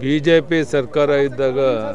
B J P ಸರ್ಕಾರ ಇದ್ದಾಗ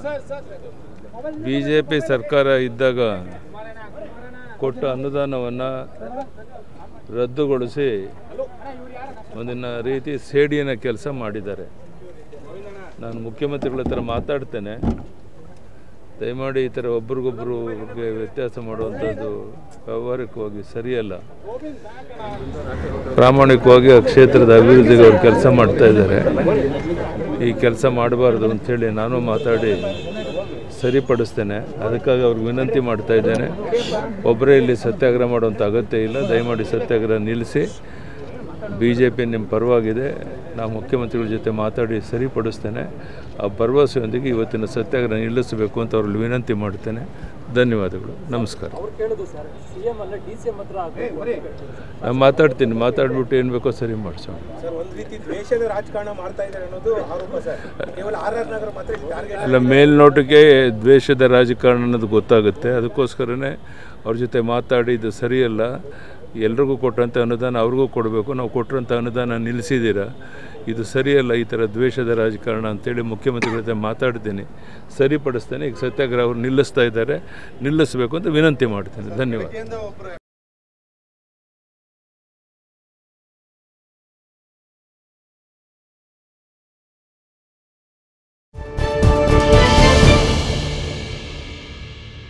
B J P ಸರ್ಕಾರ ಇದ್ದಾಗ ಕೊಟ್ಟ ಅನುದಾನವನ್ನು ರದ್ದುಗೊಳಿಸಿ ಒಂದಿನ ರೀತಿ ಸೇಡಿನ ಕೆಲಸ ಮಾಡಿದ್ದಾರೆ ನಾನು ಮುಖ್ಯಮಂತ್ರಿಗಳ ಹತ್ರ ಮಾತಾಡ್ತೇನೆ ದಯಮಾಡಿ ಈ ಥರ ಒಬ್ರಿಗೊಬ್ರು ವ್ಯತ್ಯಾಸ ಮಾಡುವಂಥದ್ದು ವ್ಯಾವಹಾರಿಕವಾಗಿ ಸರಿಯಲ್ಲ ಪ್ರಾಮಾಣಿಕವಾಗಿ ಆ ಕ್ಷೇತ್ರದ ಅಭಿವೃದ್ಧಿಗೆ ಅವ್ರು ಕೆಲಸ ಮಾಡ್ತಾ ಇದ್ದಾರೆ ಈ ಕೆಲಸ ಮಾಡಬಾರ್ದು ಅಂಥೇಳಿ ನಾನು ಮಾತಾಡಿ ಸರಿಪಡಿಸ್ತೇನೆ ಅದಕ್ಕಾಗಿ ಅವ್ರಿಗೆ ವಿನಂತಿ ಮಾಡ್ತಾ ಇದ್ದೇನೆ ಒಬ್ಬರೇ ಇಲ್ಲಿ ಸತ್ಯಾಗ್ರಹ ಮಾಡುವಂಥ ಅಗತ್ಯ ಇಲ್ಲ ದಯಮಾಡಿ ಸತ್ಯಾಗ್ರಹ ನಿಲ್ಲಿಸಿ ಬಿ ಜೆ ಪಿ ನಿಮ್ಮ ಪರವಾಗಿದೆ ನಾವು ಮುಖ್ಯಮಂತ್ರಿಗಳ ಜೊತೆ ಮಾತಾಡಿ ಸರಿಪಡಿಸ್ತೇನೆ ಆ ಭರವಸೆಯೊಂದಿಗೆ ಇವತ್ತಿನ ಸತ್ಯಾಗ್ರಹ ನಿಲ್ಲಿಸಬೇಕು ಅಂತ ಅವ್ರಲ್ಲಿ ವಿನಂತಿ ಮಾಡ್ತೇನೆ ಧನ್ಯವಾದಗಳು ನಮಸ್ಕಾರ ಅವ್ರು ಕೇಳುದು ಸರ್ ಸಿಎಂ ಅಲ್ಲ ಡಿ ಸಿ ಎಂ ಹತ್ರ ಆಗ್ಬೇಕು ಅಂತ. ನಾನು ಮಾತಾಡ್ತೀನಿ ಮಾತಾಡ್ಬಿಟ್ಟು ಏನು ಬೇಕೋ ಸರಿ ಮಾಡಿಸೋಣ ಸರ್ ಒಂದ್ ರೀತಿ ದ್ವೇಷದ ರಾಜಕಾರಣ ಮಾಡ್ತಾ ಇದ್ದಾರೆ ಅನ್ನೋದು ಆರೋಪ ಸರ್ ಕೇವಲ ಆರ್ ಆರ್ ನಗರ ಮಾತ್ರ ಟಾರ್ಗೆಟ್ ಅಲ್ಲ ಮೇಲ್ನೋಟಕ್ಕೆ ದ್ವೇಷದ ರಾಜಕಾರಣ ಅನ್ನೋದು ಗೊತ್ತಾಗುತ್ತೆ ಅದಕ್ಕೋಸ್ಕರನೇ ಅವ್ರ ಜೊತೆ ಮಾತಾಡಿ ಇದು ಸರಿಯಲ್ಲ ಎಲ್ರಿಗೂ ಕೊಟ್ಟಂಥ ಅನುದಾನ ಅವ್ರಿಗೂ ಕೊಡಬೇಕು ನಾವು ಕೊಟ್ಟಂಥ ಅನುದಾನ ನಿಲ್ಲಿಸಿದ್ದೀರಾ ಇದು ಸರಿಯಲ್ಲ ಈ ಥರ ದ್ವೇಷದ ರಾಜಕಾರಣ ಅಂತೇಳಿ ಮುಖ್ಯಮಂತ್ರಿಗಳ ಜೊತೆ ಮಾತಾಡ್ತೀನಿ ಸರಿಪಡಿಸ್ತೇನೆ ಈಗ ಸತ್ಯಾಗ್ರಹ ಅವ್ರು ನಿಲ್ಲಿಸ್ತಾ ಇದ್ದಾರೆ ನಿಲ್ಲಿಸಬೇಕು ಅಂತ ವಿನಂತಿ ಮಾಡ್ತೇನೆ ಧನ್ಯವಾದ